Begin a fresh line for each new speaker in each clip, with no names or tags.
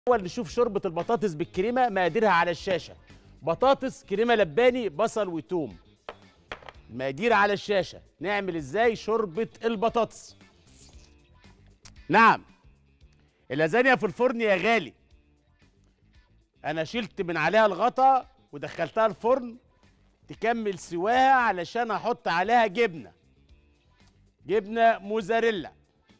الاول نشوف شوربه البطاطس بالكريمه مقاديرها على الشاشه بطاطس كريمه لباني بصل وتوم المقادير على الشاشه نعمل ازاي شوربه البطاطس نعم اللازانيا في الفرن يا غالي انا شلت من عليها الغطا ودخلتها الفرن تكمل سواها علشان احط عليها جبنه جبنه موزاريلا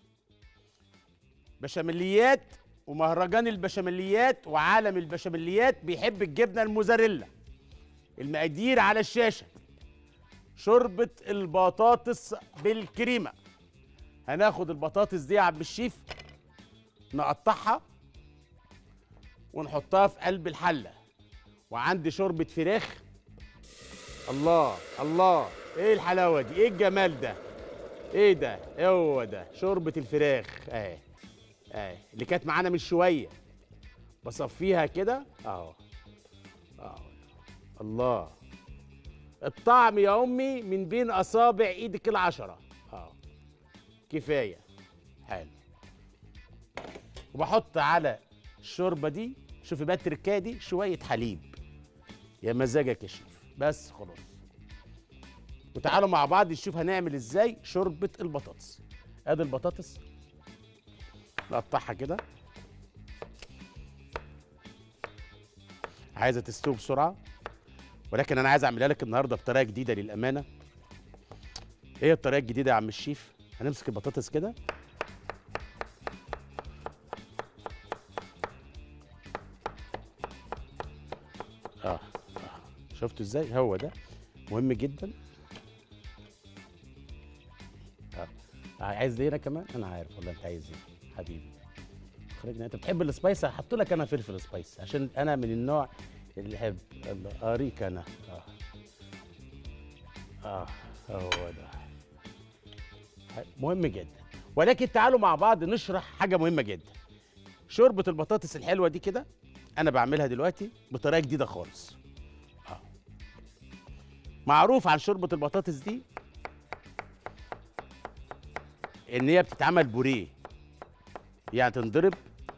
بشاميليات ومهرجان البشاميليات وعالم البشاميليات بيحب الجبنه الموزاريلا المقادير على الشاشه شوربه البطاطس بالكريمه هناخد البطاطس دي يا عم الشيف نقطعها ونحطها في قلب الحله وعندي شوربه فراخ الله الله ايه الحلاوه دي ايه الجمال ده ايه ده هو ده شوربه الفراخ اهي اهي اللي كانت معانا من شويه بصفيها كده اهو اهو الله الطعم يا امي من بين اصابع ايدك العشره اهو كفايه حلو وبحط على الشوربه دي شوفي بقى التركايه دي شويه حليب يا مزاجك يا شيف بس خلاص وتعالوا مع بعض نشوف هنعمل ازاي شوربه البطاطس ادي البطاطس نقطعها كده عايزه تستوي بسرعه ولكن انا عايز اعملها لك النهارده بطريقه جديده للامانه ايه الطريقه الجديده يا عم الشيف هنمسك البطاطس كده اه اه شفتوا ازاي هو ده مهم جدا اه عايز ايه انا كمان انا عارف والله انت عايز ايه حبيبي خرجنا انت بتحب السبايس هحط لك انا فلفل سبايس عشان انا من النوع اللي يحب الله اريك انا اه اه هو ده مهم جدا ولكن تعالوا مع بعض نشرح حاجه مهمه جدا شوربه البطاطس الحلوه دي كده انا بعملها دلوقتي بطريقه جديده خالص اه معروف عن شوربه البطاطس دي ان هي بتتعمل بوريه يعني تنضرب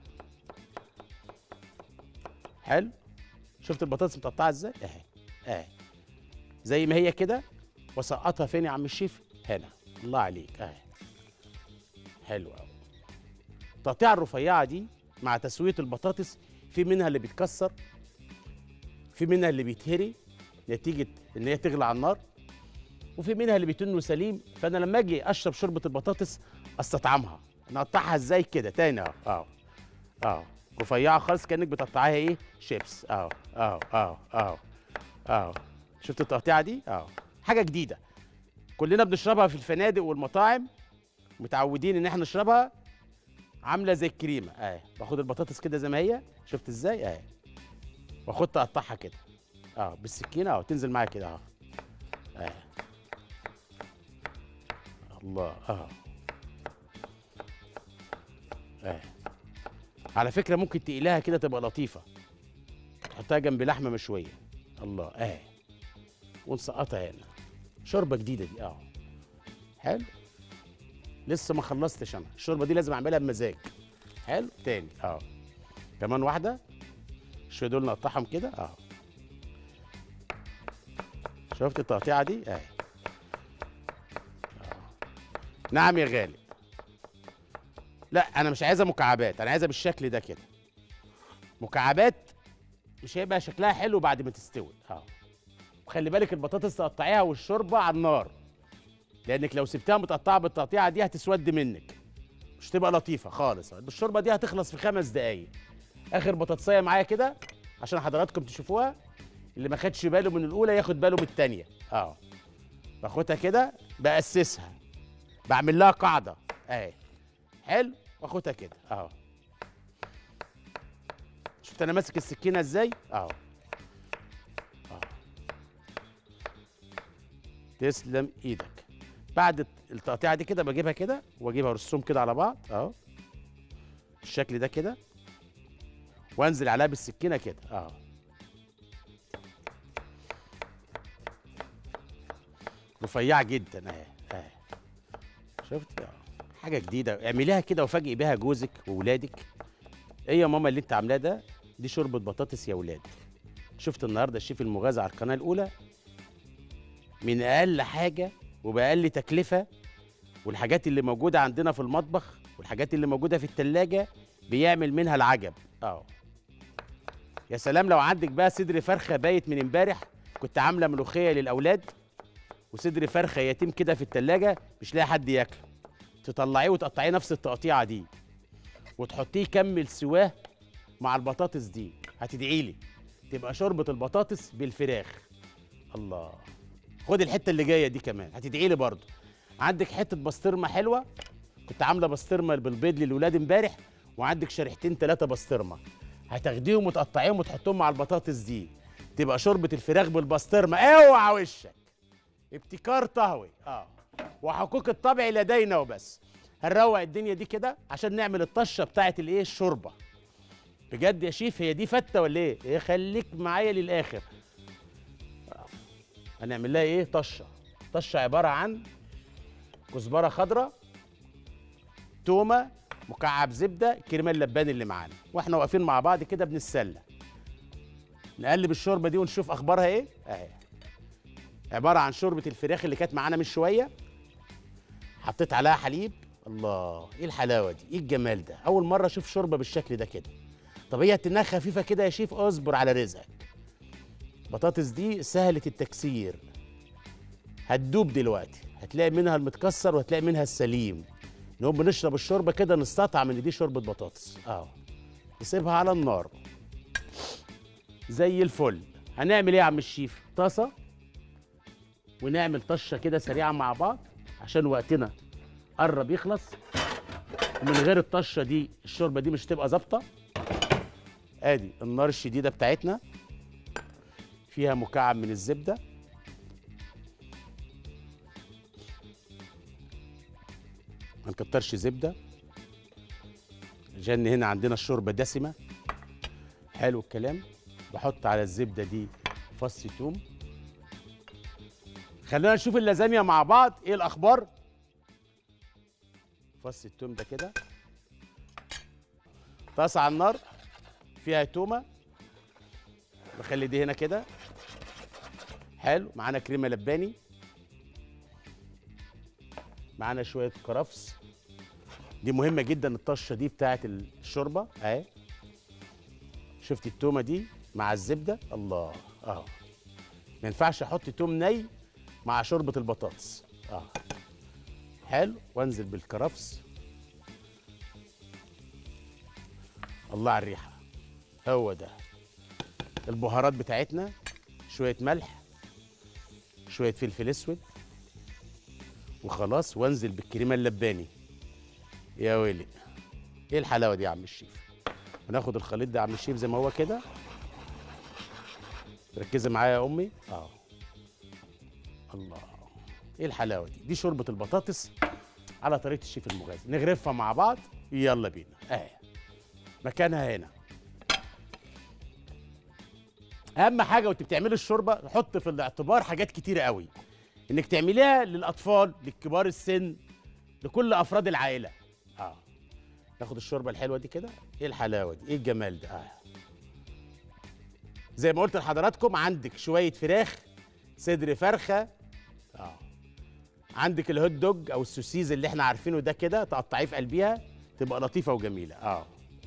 حلو شفت البطاطس متقطعه ازاي اهي اهي زي ما هي كده وسقطها فين يا عم الشيف هنا الله عليك اهي حلو قوي التقطيعه الرفيعه دي مع تسويه البطاطس في منها اللي بيتكسر في منها اللي بيتهري نتيجه ان هي تغلى على النار وفي منها اللي بيتنه سليم فانا لما اجي اشرب شوربه البطاطس استطعمها نقطعها ازاي كده تاني اهو اهو اهو رفيعه خالص كانك بتقطعيها ايه شيبس اهو اهو اهو اهو اهو شفت التقطيعه دي اهو حاجه جديده كلنا بنشربها في الفنادق والمطاعم متعودين ان احنا نشربها عامله زي الكريمه اهي باخد البطاطس كده زي ما هي شفت ازاي اهي واخد اقطعها كده اه بالسكينه اهو تنزل معايا كده اهو اهي الله اهو اهي على فكره ممكن تقليها كده تبقى لطيفه تحطها جنب لحمه مشويه الله اهي ونسقطها هنا شوربه جديده دي اه حلو لسه ما خلصتش انا الشوربه دي لازم اعملها بمزاج حلو تاني اه كمان واحده شويه دول نقطعهم كده اه شفت التقطيعه دي اهي آه. نعم يا غالي لا انا مش عايزها مكعبات انا عايزها بالشكل ده كده مكعبات مش هيبقى شكلها حلو بعد ما تستوي اه وخلي بالك البطاطس تقطعيها والشوربه على النار لانك لو سبتها متقطعه بالتقطيعه دي هتسود منك مش تبقى لطيفه خالص الشوربه دي هتخلص في خمس دقايق اخر بطاطسيه معايا كده عشان حضراتكم تشوفوها اللي ما خدش باله من الاولى ياخد باله من الثانيه اه باخدها كده باسسها بعمل لها قاعده اهي حلو واخدها كده اهو شفت انا ماسك السكينه ازاي اهو اهو تسلم ايدك بعد التقطيعه دي كده بجيبها كده واجيبها رسوم كده على بعض اهو بالشكل ده كده وانزل عليها بالسكينه كده اهو رفيعه جدا اهي اهي شفت آه. حاجه جديده اعمليها كده وفاجئي بيها جوزك واولادك ايه يا ماما اللي انت عاملاه ده دي شوربه بطاطس يا ولاد شفت النهارده الشيف المغازي على القناه الاولى من اقل حاجه وباقل تكلفه والحاجات اللي موجوده عندنا في المطبخ والحاجات اللي موجوده في التلاجة بيعمل منها العجب اه يا سلام لو عندك بقى صدر فرخه بايت من امبارح كنت عامله ملوخيه للاولاد وصدر فرخه يتيم كده في التلاجة مش لاقي حد ياكله تطلعيه وتقطعيه نفس التقطيعه دي وتحطيه يكمل سواه مع البطاطس دي هتدعي لي تبقى شوربه البطاطس بالفراخ الله خد الحته اللي جايه دي كمان هتدعي لي برضه عندك حته بسطرمه حلوه كنت عامله بسطرمه بالبيض للولاد امبارح وعندك شريحتين ثلاثه بسطرمه هتاخديهم وتقطعيهم وتحطهم مع البطاطس دي تبقى شوربه الفراخ بالبسطرمه اوعى وشك ابتكار طهوي اه وحقوق الطبع لدينا وبس هنروق الدنيا دي كده عشان نعمل الطشه بتاعت الايه الشوربه بجد يا شيف هي دي فته ولا ايه إيه خليك معايا للاخر آه. هنعمل لها ايه طشه طشه عباره عن كزبره خضراء تومه مكعب زبده كريمه اللبان اللي معانا واحنا واقفين مع بعض كده بنتسلى نقلب الشوربه دي ونشوف اخبارها ايه اهي عباره عن شوربه الفراخ اللي كانت معانا من شويه حطيت عليها حليب الله ايه الحلاوه دي ايه الجمال ده اول مره اشوف شوربه بالشكل ده كده طب هي انها خفيفه كده يا شيف اصبر على رزقك بطاطس دي سهله التكسير هتدوب دلوقتي هتلاقي منها المتكسر وهتلاقي منها السليم نقوم بنشرب الشوربه كده نستطعم ان دي شوربه بطاطس اه نسيبها على النار زي الفل هنعمل ايه يا عم الشيف طاسه ونعمل طشه كده سريعه مع بعض عشان وقتنا قرب يخلص ومن غير الطشه دي الشوربه دي مش هتبقى ظابطه ادي النار الشديده بتاعتنا فيها مكعب من الزبده ما نكترش زبده عشان هنا عندنا الشوربه دسمه حلو الكلام بحط على الزبده دي فص توم خلينا نشوف اللازانيا مع بعض ايه الاخبار فص التوم ده كده طاسه على النار فيها تومه بخلي دي هنا كده حلو معانا كريمه لباني معانا شويه كرفس دي مهمه جدا الطشه دي بتاعت الشوربه اهي شفت التومه دي مع الزبده الله اه ما ينفعش احط توم ني مع شوربه البطاطس اه حلو وانزل بالكرفس الله على الريحه هو ده البهارات بتاعتنا شويه ملح شويه فلفل اسود وخلاص وانزل بالكريمه اللباني يا ويلي ايه الحلاوه دي يا عم الشيف هناخد الخليط ده يا عم الشيف زي ما هو كده ركزي معايا يا امي اه الله ايه الحلاوه دي دي شوربه البطاطس على طريقه الشيف المغازي نغرفها مع بعض يلا بينا اهي مكانها هنا اهم حاجه وانت بتعملي الشوربه حط في الاعتبار حاجات كتيره قوي انك تعمليها للاطفال لكبار السن لكل افراد العائله اه ناخد الشوربه الحلوه دي كده ايه الحلاوه دي ايه الجمال ده اه زي ما قلت لحضراتكم عندك شويه فراخ صدر فرخه اه عندك الهوت دوج او السوسيز اللي احنا عارفينه ده كده تقطعيه في قلبيها تبقى لطيفه وجميله اه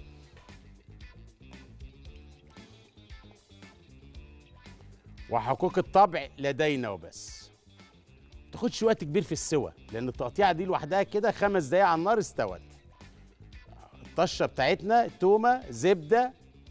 وحقوق الطبع لدينا وبس تاخدش وقت كبير في السوى لان التقطيعه دي لوحدها كده خمس دقايق على النار استوت الطشه بتاعتنا تومه زبده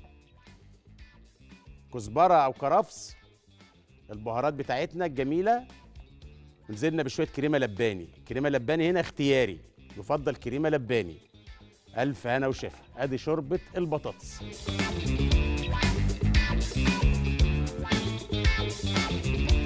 كزبره او كرفس البهارات بتاعتنا الجميله نزلنا بشويه كريمه لباني كريمه لباني هنا اختياري يفضل كريمه لباني الف هنا وشفا ادي شوربه البطاطس